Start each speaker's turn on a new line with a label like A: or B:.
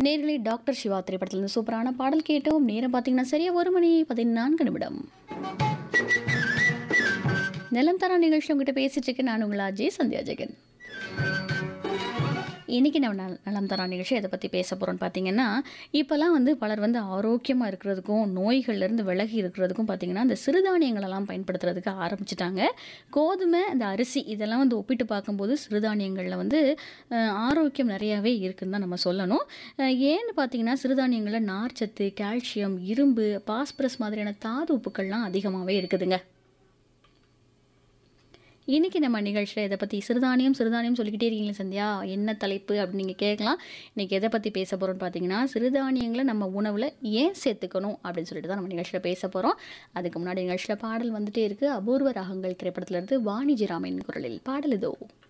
A: நேர்களே டாக்டர் சிவா திரைப்படத்திலிருந்து சூப்பரான பாடல் கேட்டோம் நேரம் பார்த்தீங்கன்னா சரியா ஒரு மணி பதினான்கு நிமிடம் நிலம் தரா நிகழ்ச்சி உங்ககிட்ட பேசிட்டு இருக்கேன் நான் உங்கள் அஜய் சந்தியா ஜெகன் இன்றைக்கி நம்ம நல் நலம் தரா நிகழ்ச்சி எதை பற்றி பேச போகிறோம்னு பார்த்தீங்கன்னா இப்போல்லாம் வந்து பலர் வந்து ஆரோக்கியமாக இருக்கிறதுக்கும் நோய்கள்லேருந்து விலகி இருக்கிறதுக்கும் பார்த்தீங்கன்னா இந்த சிறுதானியங்களெல்லாம் பயன்படுத்துறதுக்கு ஆரம்பிச்சிட்டாங்க கோதுமை இந்த அரிசி இதெல்லாம் வந்து ஒப்பிட்டு பார்க்கும்போது சிறுதானியங்களில் வந்து அஹ், ஆரோக்கியம் நிறையாவே இருக்குன்னு தான் நம்ம சொல்லணும் அஹ், ஏன்னு பார்த்தீங்கன்னா சிறுதானியங்களில் நார்ச்சத்து கால்சியம் இரும்பு பாஸ்பரஸ் மாதிரியான தாது உப்புக்கள்லாம் அதிகமாகவே இருக்குதுங்க இன்றைக்கி நம்ம நிகழ்ச்சியில் இதை பற்றி சிறுதானியம் சிறுதானியம் சொல்லிக்கிட்டே இருக்கீங்களே சந்தியா என்ன தலைப்பு அப்படின்னு நீங்கள் கேட்கலாம் இன்றைக்கி எதை பற்றி பேச போகிறோம்னு பார்த்தீங்கன்னா சிறுதானியங்களை நம்ம உணவில் ஏன் சேர்த்துக்கணும் அப்படின்னு சொல்லிட்டு தான் நம்ம நிகழ்ச்சியில் பேச போகிறோம் அதுக்கு முன்னாடி நிகழ்ச்சியில் பாடல் வந்துட்டே இருக்குது அபூர்வ ராகங்கள் திரைப்படத்திலிருந்து வாணிஜி ராமன் குரலில் பாடல் இதோ